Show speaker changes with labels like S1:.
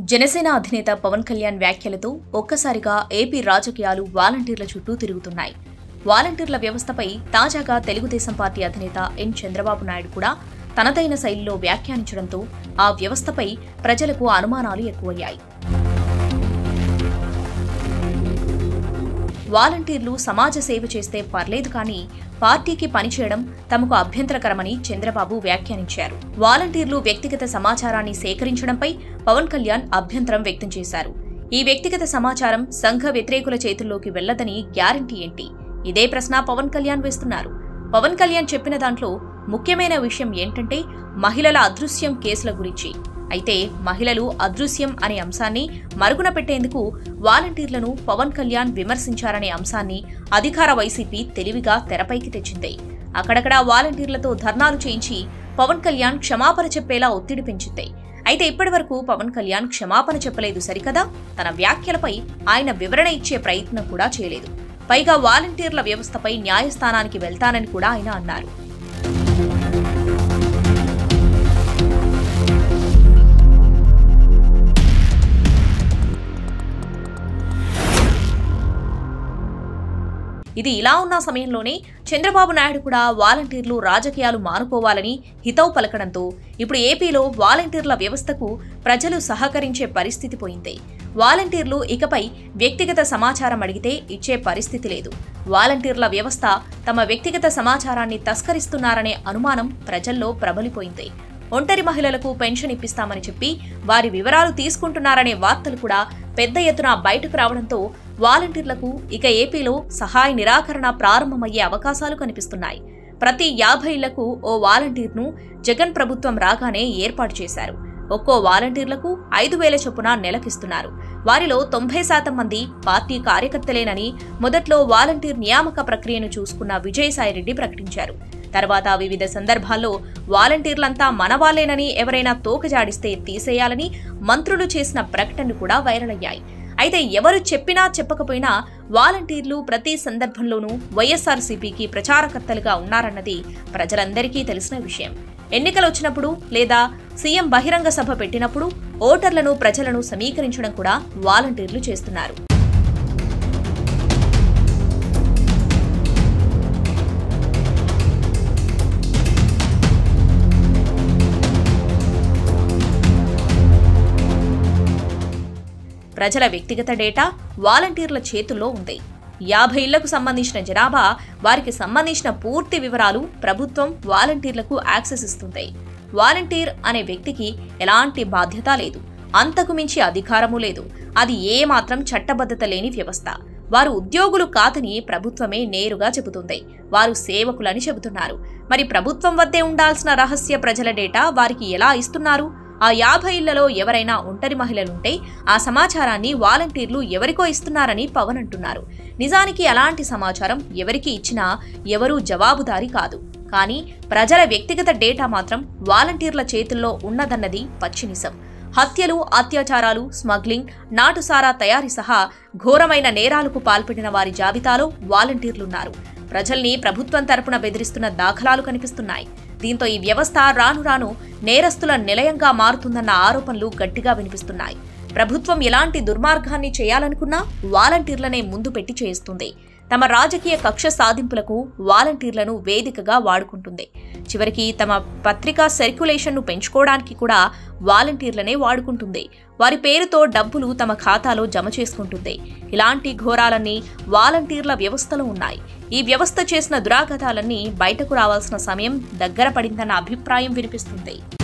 S1: జనసేన అధినేత పవన్ కళ్యాణ్ వ్యాఖ్యలతో ఒక్కసారిగా ఏపీ రాజకీయాలు వాలంటీర్ల చుట్టూ తిరుగుతున్నాయి వాలంటీర్ల వ్యవస్థపై తాజాగా తెలుగుదేశం పార్టీ అధినేత ఎన్ చంద్రబాబు నాయుడు కూడా తనదైన శైలిలో వ్యాఖ్యానించడంతో ఆ వ్యవస్థపై ప్రజలకు అనుమానాలు ఎక్కువయ్యాయి వాలంటీర్లు సమాజ సేవ చేస్తే పర్లేదు కానీ పార్టీకి పనిచేయడం తమకు అభ్యంతరకరమని చంద్రబాబు వ్యాఖ్యానించారు వాలంటీర్లు వ్యక్తిగత సమాచారాన్ని సేకరించడంపై పవన్ కళ్యాణ్ అభ్యంతరం వ్యక్తం చేశారు ఈ వ్యక్తిగత సమాచారం సంఘ వ్యతిరేకుల చేతుల్లోకి వెళ్లదని గ్యారంటీ ఏంటి ఇదే ప్రశ్న పవన్ కళ్యాణ్ వేస్తున్నారు పవన్ కళ్యాణ్ చెప్పిన దాంట్లో ముఖ్యమైన విషయం ఏంటంటే మహిళల అదృశ్యం కేసుల గురించి అయితే మహిళలు అదృశ్యం అనే అంశాన్ని మరుగున పెట్టేందుకు వాలంటీర్లను పవన్ కళ్యాణ్ విమర్శించారనే అంశాన్ని అధికార వైసీపీ తెలివిగా తెరపైకి తెచ్చింది అక్కడక్కడ వాలంటీర్లతో ధర్నాలు చేయించి పవన్ కళ్యాణ్ క్షమాపణ చెప్పేలా ఒత్తిడి పెంచింది అయితే ఇప్పటివరకు పవన్ కళ్యాణ్ క్షమాపణ చెప్పలేదు సరికదా తన వ్యాఖ్యలపై ఆయన వివరణ ఇచ్చే ప్రయత్నం కూడా చేయలేదు పైగా వాలంటీర్ల వ్యవస్థపై న్యాయస్థానానికి వెళ్తానని కూడా ఆయన అన్నారు ఇది ఇలా ఉన్న సమయంలోనే చంద్రబాబు నాయుడు కూడా వాలంటీర్లు రాజకీయాలు మానుకోవాలని హితవు పలకడంతో ఇప్పుడు ఏపీలో వాలంటీర్ల వ్యవస్థకు ప్రజలు సహకరించే పరిస్థితి పోయింది వాలంటీర్లు ఇకపై వ్యక్తిగత సమాచారం అడిగితే ఇచ్చే పరిస్థితి లేదు వాలంటీర్ల వ్యవస్థ తమ వ్యక్తిగత సమాచారాన్ని తస్కరిస్తున్నారనే అనుమానం ప్రజల్లో ప్రబలిపోయింది ఒంటరి మహిళలకు పెన్షన్ ఇప్పిస్తామని చెప్పి వారి వివరాలు తీసుకుంటున్నారనే వార్తలు కూడా పెద్ద ఎత్తున బయటకు రావడంతో వాలంటీర్లకు ఇక ఏపీలో సహాయ నిరాకరణ ప్రారంభమయ్యే అవకాశాలు కనిపిస్తున్నాయి ప్రతి యాభై ఇళ్లకు ఓ వాలంటీర్ను జగన్ ప్రభుత్వం రాగానే ఏర్పాటు చేశారు ఒక్కో వాలంటీర్లకు ఐదు వేల చొప్పున నెలకిస్తున్నారు వారిలో తొంభై శాతం మంది పార్టీ కార్యకర్తలేనని మొదట్లో వాలంటీర్ నియామక ప్రక్రియను చూసుకున్న విజయసాయిరెడ్డి ప్రకటించారు తర్వాత వివిధ సందర్భాల్లో వాలంటీర్లంతా మనవాళ్లేనని ఎవరైనా తోకజాడిస్తే తీసేయాలని మంత్రులు చేసిన ప్రకటనలు కూడా వైరల్ అయ్యాయి అయితే ఎవరు చెప్పినా చెప్పకపోయినా వాలంటీర్లు ప్రతి సందర్భంలోనూ వైఎస్ఆర్సీపీకి ప్రచారకర్తలుగా ఉన్నారన్నది ప్రజలందరికీ తెలిసిన విషయం ఎన్నికలు వచ్చినప్పుడు లేదా సీఎం బహిరంగ సభ పెట్టినప్పుడు ఓటర్లను ప్రజలను సమీకరించడం కూడా వాలంటీర్లు చేస్తున్నారు ప్రజల వ్యక్తిగత డేటా వాలంటీర్ల చేతుల్లో ఉంది యాభై ఇళ్లకు సంబంధించిన జనాభా వారికి సంబంధించిన పూర్తి వివరాలు ప్రభుత్వం వాలంటీర్లకు యాక్సెస్ ఇస్తుంది వాలంటీర్ అనే వ్యక్తికి ఎలాంటి బాధ్యత లేదు అంతకు మించి అధికారము లేదు అది ఏ మాత్రం చట్టబద్ధత లేని వ్యవస్థ వారు ఉద్యోగులు కాదని ప్రభుత్వమే నేరుగా చెబుతుంది వారు సేవకులని చెబుతున్నారు మరి ప్రభుత్వం వద్దే ఉండాల్సిన రహస్య ప్రజల డేటా వారికి ఎలా ఇస్తున్నారు ఆ యాభై ఇళ్లలో ఎవరైనా ఒంటరి మహిళలుంటే ఆ సమాచారాన్ని వాలంటీర్లు ఎవరికో ఇస్తున్నారని పవన్ అంటున్నారు నిజానికి అలాంటి సమాచారం ఎవరికి ఇచ్చినా ఎవరూ జవాబుదారీ కాదు కానీ ప్రజల వ్యక్తిగత డేటా మాత్రం వాలంటీర్ల చేతుల్లో ఉన్నదన్నది పచ్చినిజం హత్యలు అత్యాచారాలు స్మగ్లింగ్ నాటుసారా తయారీ సహా ఘోరమైన నేరాలకు పాల్పడిన వారి జాబితాలో వాలంటీర్లున్నారు ప్రజల్ని ప్రభుత్వం తరపున బెదిరిస్తున్న దాఖలాలు కనిపిస్తున్నాయి దీంతో ఈ వ్యవస్థ రాను రాను నేరస్తుల నిలయంగా మారుతుందన్న ఆరోపణలు గట్టిగా వినిపిస్తున్నాయి ప్రభుత్వం ఎలాంటి దుర్మార్గాన్ని చేయాలనుకున్నా వాలంటీర్లనే ముందు పెట్టి చేస్తుంది తమ రాజకీయ కక్ష సాధింపులకు వాలంటీర్లను వేదికగా వాడుకుంటుంది చివరికి తమ పత్రికా సర్క్యులేషన్ను పెంచుకోవడానికి కూడా వాలంటీర్లనే వాడుకుంటుంది వారి పేరుతో డబ్బులు తమ ఖాతాలో జమ చేసుకుంటుంది ఇలాంటి ఘోరాలన్నీ వాలంటీర్ల వ్యవస్థలో ఉన్నాయి ఈ వ్యవస్థ చేసిన దురాఘాతాలన్నీ బయటకు రావాల్సిన సమయం దగ్గర పడిందన్న అభిప్రాయం వినిపిస్తుంది